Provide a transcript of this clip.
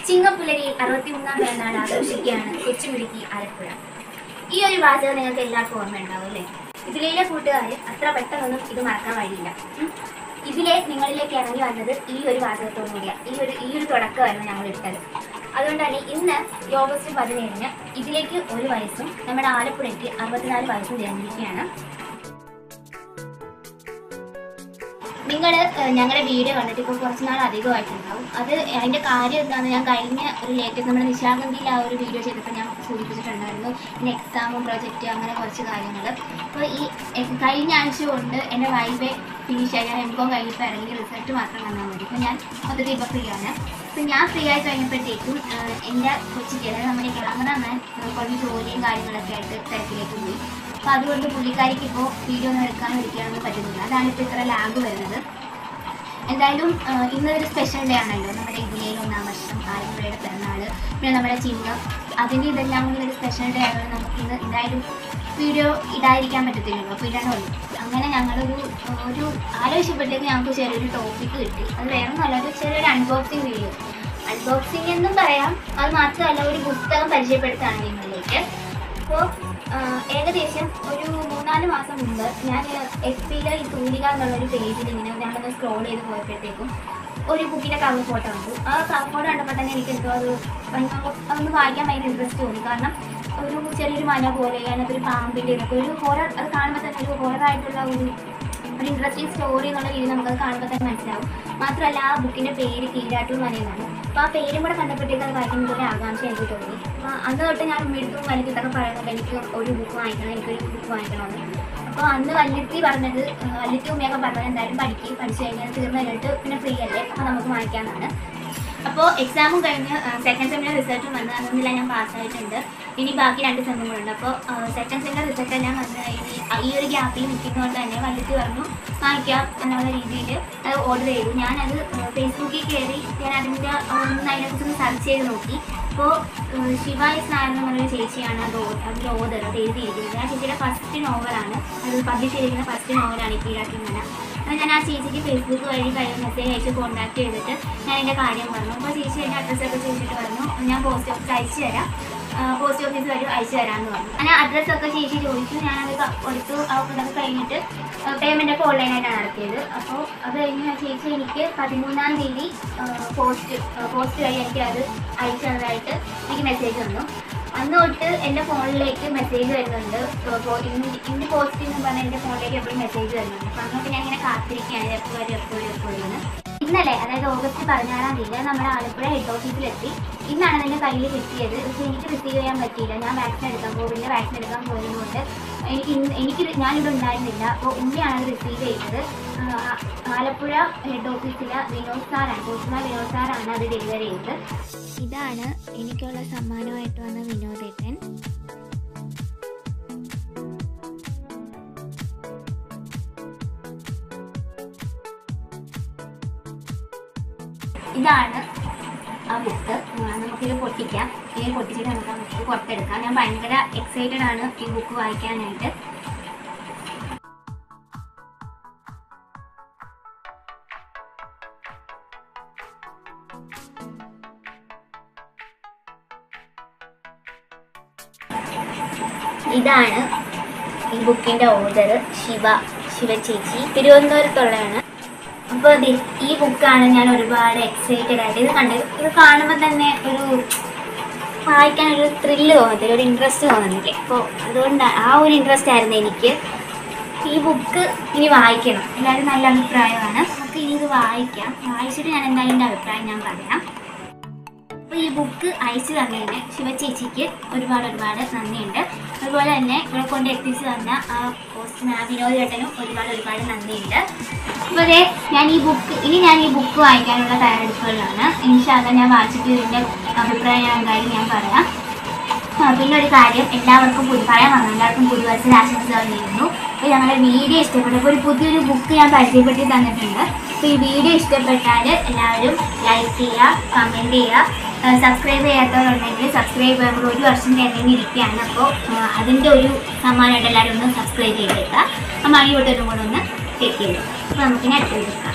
ചിങ്ങപ്പുലരിയിൽ അറുപത്തിമൂന്നാം പിറന്നാൾ ആഘോഷിക്കുകയാണ് കൊച്ചുമിടുക്കി ആലപ്പുഴ ഈ ഒരു വാചകം നിങ്ങൾക്ക് എല്ലാവർക്കും ഓർമ്മയുണ്ടാവും അല്ലേ ഇതിലെ കൂട്ടുകാർ അത്ര പെട്ടെന്നൊന്നും ഇത് മറക്കാൻ വഴിയില്ല ഉം. ഇതിലെ നിങ്ങളിലേക്ക് ഇറങ്ങി വന്നത് ഈ ഒരു വാചകത്തോടു കൂടിയാണ് ഈ ഒരു ഈ ഒരു തുടക്കമായിരുന്നു ഞങ്ങൾ ഇട്ടത് അതുകൊണ്ട് തന്നെ ഇന്ന് ഈ ഓഗസ്റ്റ് പതിനേഴിന് ഇതിലേക്ക് ഒരു വയസ്സും നമ്മുടെ ആലപ്പുഴയ്ക്ക് അറുപത്തിനാല് വയസ്സും ജനിക്കുകയാണ് നിങ്ങൾ ഞങ്ങളുടെ വീഡിയോ കണ്ടിട്ട് ഇപ്പോൾ കുറച്ച് നാൾ അധികമായിട്ടുണ്ടാവും അത് അതിൻ്റെ കാര്യം എന്താണെന്ന് ഞാൻ കഴിഞ്ഞ ഒരു ലേറ്റസ്റ്റ് നമ്മുടെ നിശാഗന്ധിയിൽ ആ ഒരു വീഡിയോ ചെയ്തപ്പോൾ ഞാൻ സൂചിപ്പിച്ചിട്ടുണ്ടായിരുന്നു പിന്നെ എക്സാമും പ്രൊജക്റ്റ് അങ്ങനെ കുറച്ച് കാര്യങ്ങൾ അപ്പോൾ ഈ എ- കഴിഞ്ഞ ആഴ്ച കൊണ്ട് എൻ്റെ വൈബെ ഫിനിഷ് ആയി ഞാൻ എം കോം കഴിഞ്ഞപ്പോൾ ഇറങ്ങി റിസൾട്ട് മാത്രം വന്നാൽ മതി അപ്പോൾ ഞാൻ മൊത്തത്തിൽ ഇപ്പോൾ ഫ്രീ ആണ് അപ്പോൾ ഞാൻ ഫ്രീ ആയി കഴിഞ്ഞപ്പോഴത്തേക്കും ആഹ്, എൻ്റെ കൊച്ചിക്ക് അതായത് നമ്മുടെ ക്യാമറമാൻ കുറച്ച് ജോലിയും കാര്യങ്ങളൊക്കെ ആയിട്ട് തിരക്കിലേക്ക് പോയി അപ്പോൾ അതുകൊണ്ട് പുള്ളിക്കാരിക്ക് ഇപ്പോൾ വീഡിയോ ഒന്നും എടുക്കാനും ഇരിക്കാനൊന്നും പറ്റുന്നില്ല അതാണ് ഇപ്പോൾ ഇത്ര ലാഗ് വരുന്നത് എന്തായാലും ആഹ്, ഇന്നൊരു സ്പെഷ്യൽ ഡേ ആണല്ലോ നമ്മുടെ ഇതിലേൽ ഒന്നാം വർഷം ആലപ്പുഴയുടെ പിറന്നാൾ പിന്നെ നമ്മുടെ ചിഹ്നം അതിൻ്റെ ഇതെല്ലാം കൂടി ഒരു സ്പെഷ്യൽ ഡേ ആയതുകൊണ്ട് നമുക്ക് ഇന്ന് എന്തായാലും വീഡിയോ ഇടാതിരിക്കാൻ പറ്റത്തില്ലല്ലോ അപ്പോൾ ഇടണമല്ലോ അങ്ങനെ ഞങ്ങളൊരു ആഹ്, ഒരു ആലോചിച്ചപ്പോഴത്തേക്ക് ഞങ്ങൾക്ക് ചെറിയൊരു ടോപ്പിക്ക് കിട്ടി അത് വേറെ ഒന്നുമല്ല ഒരു ചെറിയൊരു അൺബോക്സിങ് വീഡിയോ അൺബോക്സിങ് എന്നും പറയാം അത് മാത്രമല്ല ഒരു പുസ്തകം പരിചയപ്പെടുത്താണ് നിങ്ങളിലേക്ക് അപ്പോൾ ഏകദേശം ഒരു മൂന്നാല് മാസം മുമ്പ് ഞാൻ എഫ് പിയിലെ ഈ തൂലിക എന്നുള്ളൊരു പേജിൽ ഇങ്ങനെ ഞാനൊന്ന് സ്ക്രോൾ ചെയ്ത് പോയപ്പോഴത്തേക്കും ഒരു ബുക്കിൻ്റെ കവർ ഫോട്ടോ കണ്ടു ആ കവർ ഫോട്ടോ കണ്ടപ്പോൾ തന്നെ എനിക്ക് എന്തോ അത് ഭയങ്കര- അതൊന്ന് വായിക്കാൻ ഭയങ്കര ഇൻട്രസ്റ്റ് തോന്നി കാരണം ഒരു ചെറിയൊരു മല പോലെ അതിനകത്ത് ഒരു പാമ്പിൻ്റെ ഇതൊക്കെ ഒരു ഹോറർ അത് കാണുമ്പോൾ തന്നെ ഒരു ഹോററായിട്ടുള്ള ഒരു ഒരു ഇൻട്രസ്റ്റിംഗ് സ്റ്റോറി എന്നുള്ള രീതിയിൽ നമുക്കത് കാണുമ്പോൾ തന്നെ മനസ്സിലാവും മാത്രമല്ല ആ ബുക്കിൻ്റെ പേര് കീഴാട്ടൂർ മനയെന്നാണ് അപ്പോൾ ആ പേരും കൂടെ കണ്ടപ്പോഴത്തേക്ക് അത് വായിക്കുന്ന ഒരു ആകാംക്ഷ എനിക്ക് തോന്നി അപ്പോൾ അന്ന് തൊട്ട് ഞാൻ ഉമ്മെടുത്തും വലുതൊക്കെ പറയുന്നത് എനിക്ക് ഒരു ബുക്ക് വാങ്ങിക്കണം എനിക്കൊരു ബുക്ക് വാങ്ങിക്കണമെന്ന് അപ്പോൾ അന്ന് വല്യത്തി പറഞ്ഞത് ആ, വല്യത്തി ഉമ്മയൊക്കെ പറഞ്ഞത് എന്തായാലും പഠിക്കുക പഠിച്ചു കഴിഞ്ഞാൽ തീർന്നു കഴിഞ്ഞിട്ട് പിന്നെ ഫ്രീ അല്ലേ അപ്പോൾ നമുക്ക് വാങ്ങിക്കാമെന്നാണ് അപ്പോൾ എക്സാമും കഴിഞ്ഞ് സെക്കൻഡ് സെമ്മിലെ റിസൾട്ടും വന്ന് അതൊന്നില്ല ഞാൻ പാസ്സായിട്ടുണ്ട് ഇനി ബാക്കി രണ്ട് സെമ്മും കൂടെ ഉണ്ട് അപ്പോൾ സെക്കൻഡ് സെമ്മിലെ റിസൾട്ട് എല്ലാം വന്ന് കഴിഞ്ഞ് ഈ ഒരു ഗ്യാപ്പിൽ നിൽക്കുന്നതുകൊണ്ട് തന്നെ വല്ലിട്ട് പറഞ്ഞു വാങ്ങിക്കാം എന്നുള്ള രീതിയിൽ അത് ഓർഡർ ചെയ്തു ഞാനത് ഫേസ്ബുക്കിൽ കയറി ഞാൻ അതിൻ്റെ ഒന്ന് അതിനെക്കുറിച്ചൊന്ന് സെർച്ച് ചെയ്ത് നോക്കി അപ്പോൾ ശിവ എസ് നായർ എന്ന് പറഞ്ഞൊരു ചേച്ചിയാണ് അത് ഓ- അതിൻ്റെ ഓർഡർ അത് എഴുതിയിരിക്കുന്നത് ആ ചേച്ചിയുടെ ഫസ്റ്റ് നോവലാണ് അത് പബ്ലിഷ് ചെയ്തിരിക്കുന്ന ഫസ്റ്റ് നോവലാണ് ഈ കീഴാക്കി മന അപ്പോൾ ഞാൻ ആ ചേച്ചിക്ക് ഫേസ്ബുക്ക് വഴി കഴിഞ്ഞ മെസ്സേജ് അയച്ച് കോൺടാക്ട് ചെയ്തിട്ട് ഞാൻ എൻ്റെ കാര്യം പറഞ്ഞു അപ്പോൾ ചേച്ചി എൻ്റെ അഡ്രസ്സൊക്കെ ചോദിച്ചിട്ട് പറഞ്ഞു ഞാൻ പോസ്റ്റ് ഓഫീസ് അയച്ചു തരാം പോസ്റ്റ് ഓഫീസ് വഴി അയച്ചു തരാമെന്ന് പറഞ്ഞു അങ്ങനെ അഡ്രസ്സൊക്കെ ചേച്ചി ചോദിച്ചു ഞാനത് ക- കൊടുത്തു അതൊക്കെ കഴിഞ്ഞിട്ട് പേയ്മെൻ്റ് ഒക്കെ ഓൺലൈനായിട്ടാണ് നടത്തിയത് അപ്പോൾ അത് കഴിഞ്ഞ് ആ ചേച്ചി എനിക്ക് പതിമൂന്നാം തീയതി പോസ്റ്റ് പോസ്റ്റ് വഴി എനിക്ക് അത് അയച്ചു തന്നതായിട്ട് എനിക്ക് മെസ്സേജ് വന്നു അന്ന് തൊട്ട് എൻ്റെ ഫോണിലേക്ക് മെസ്സേജ് വരുന്നുണ്ട് ഇപ്പോൾ ഇന്ന് പോസ്റ്റ് എന്ന് പറഞ്ഞാൽ എൻ്റെ ഫോണിലേക്ക് എപ്പോഴും മെസ്സേജ് വരുന്നുണ്ട് അപ്പോൾ അങ്ങോട്ട് ഞാൻ ഇങ്ങനെ കാത്തിരിക്കുകയാണ് എപ്പോൾ വരും എപ്പോൾ വരും എപ്പോൾ വരും എന്ന് ഇന്നലെ അതായത് ഓഗസ്റ്റ് പതിനാറാം തീയതി നമ്മുടെ ആലപ്പുഴ ഹെഡ് ഓഫീസിലെത്തി ഇന്നാണ് എൻ്റെ കയ്യിൽ കിട്ടിയത് പക്ഷേ എനിക്ക് റിസീവ് ചെയ്യാൻ പറ്റിയില്ല ഞാൻ വാക്സിൻ എടുക്കാൻ കോവിഡിൻ്റെ വാക്സിൻ എടുക്കാൻ പോയതുകൊണ്ട് എനിക്ക് ഇന്ന് എനിക്ക് ഞാനിവിടെ ഉണ്ടായിരുന്നില്ല അപ്പോൾ ഉമ്മയാണ് അത് റിസീവ് ചെയ്തത് ആ, ആലപ്പുഴ ഹെഡ് ഓഫീസിലെ വിനോദ് സാറാണ് പോസ്റ്റ്മാൻ വിനോദ് സാറാണ് അത് ഡെലിവറി ചെയ്തത് ഇതാണ് എനിക്കുള്ള സമ്മാനമായിട്ട് വന്ന വിനോദേട്ടൻ ഇതാണ് ആ ബുക്ക് നമുക്കിത് പൊട്ടിക്കാം ഇത് പൊട്ടിച്ചിട്ട് നമുക്ക് ആ ബുക്ക് പുറത്തെടുക്കാം ഞാൻ ഭയങ്കര എക്സൈറ്റഡ് ആണ് ഈ ബുക്ക് വായിക്കാനായിട്ട് ഇതാണ് ഈ ബുക്കിന്റെ ഓർഡർ ശിവ ശിവ ചേച്ചി തിരുവനന്തപുരത്തുള്ളതാണ് അപ്പോൾ ദേ ഈ ബുക്കാണ് ഞാൻ ഒരുപാട് എക്സൈറ്റഡ് ആയിട്ട് ഇത് കണ്ട് ഇത് കാണുമ്പോൾ തന്നെ ഒരു വായിക്കാൻ ഒരു ത്രില്ല് തോന്നത്തില്ല ഒരു ഇൻട്രസ്റ്റ് തോന്നുന്നില്ലേ അപ്പോൾ അതുകൊണ്ട് ആ ഒരു ഇൻട്രസ്റ്റ് ആയിരുന്നു എനിക്ക് ഈ ബുക്ക് ഇനി വായിക്കണം എല്ലാവരും നല്ല അഭിപ്രായമാണ് നമുക്ക് ഇനി ഇത് വായിക്കാം വായിച്ചിട്ട് ഞാൻ എന്തായാലും എൻ്റെ അഭിപ്രായം ഞാൻ പറയാം അപ്പോൾ ഈ ബുക്ക് അയച്ചു തന്നതിന് ശിവചേച്ചിക്ക് ഒരുപാട് ഒരുപാട് നന്ദിയുണ്ട് അതുപോലെ തന്നെ ഇവിടെ കൊണ്ട് എത്തിച്ചു തന്ന ആ പോസ്റ്റ് വിനോദ് ചേട്ടനും ഒരുപാട് ഒരുപാട് നന്ദിയുണ്ട് അപ്പോൾ അതെ ഞാൻ ഈ ബുക്ക് ഇനി ഞാൻ ഈ ബുക്ക് വായിക്കാനുള്ള തയ്യാറെടുപ്പുകളിലാണ് ഇൻഷാല്ല ഞാൻ വായിച്ചിട്ട് ഇതിൻ്റെ അഭിപ്രായം ഞാൻ എന്തായാലും ഞാൻ പറയാം ആ, പിന്നെ ഒരു കാര്യം എല്ലാവർക്കും പുതു പറയാൻ വന്നു എല്ലാവർക്കും പുതുവത്സര ആശംസകൾ നേരുന്നു അപ്പോൾ ഞങ്ങളുടെ വീഡിയോ ഇഷ്ടപ്പെട്ടപ്പോൾ ഒരു പുതിയൊരു ബുക്ക് ഞാൻ പരിചയപ്പെടുത്തി തന്നിട്ടുണ്ട് അപ്പോൾ ഈ വീഡിയോ ഇഷ്ടപ്പെട്ടാൽ എല്ലാവരും ലൈക്ക് ചെയ്യുക കമൻറ്റ് ചെയ്യുക സബ്സ്ക്രൈബ് ചെയ്യാത്തവരുണ്ടെങ്കിൽ സബ്സ്ക്രൈബ് ചെയ്യുമ്പോൾ ഒരു വർഷം കഴിഞ്ഞിരിക്കുകയാണ് അപ്പോൾ അതിൻ്റെ ഒരു സമ്മാനമായിട്ട് എല്ലാവരും ഒന്ന് സബ്സ്ക്രൈബ് ചെയ്തേക്കുക ആ മണി തൊട്ടൊന്നും കൂടെ ഒന്ന് ചെക്ക് ചെയ്യുക അപ്പോൾ നമുക്കിനി അടുത്ത വീഡിയോ കാണാം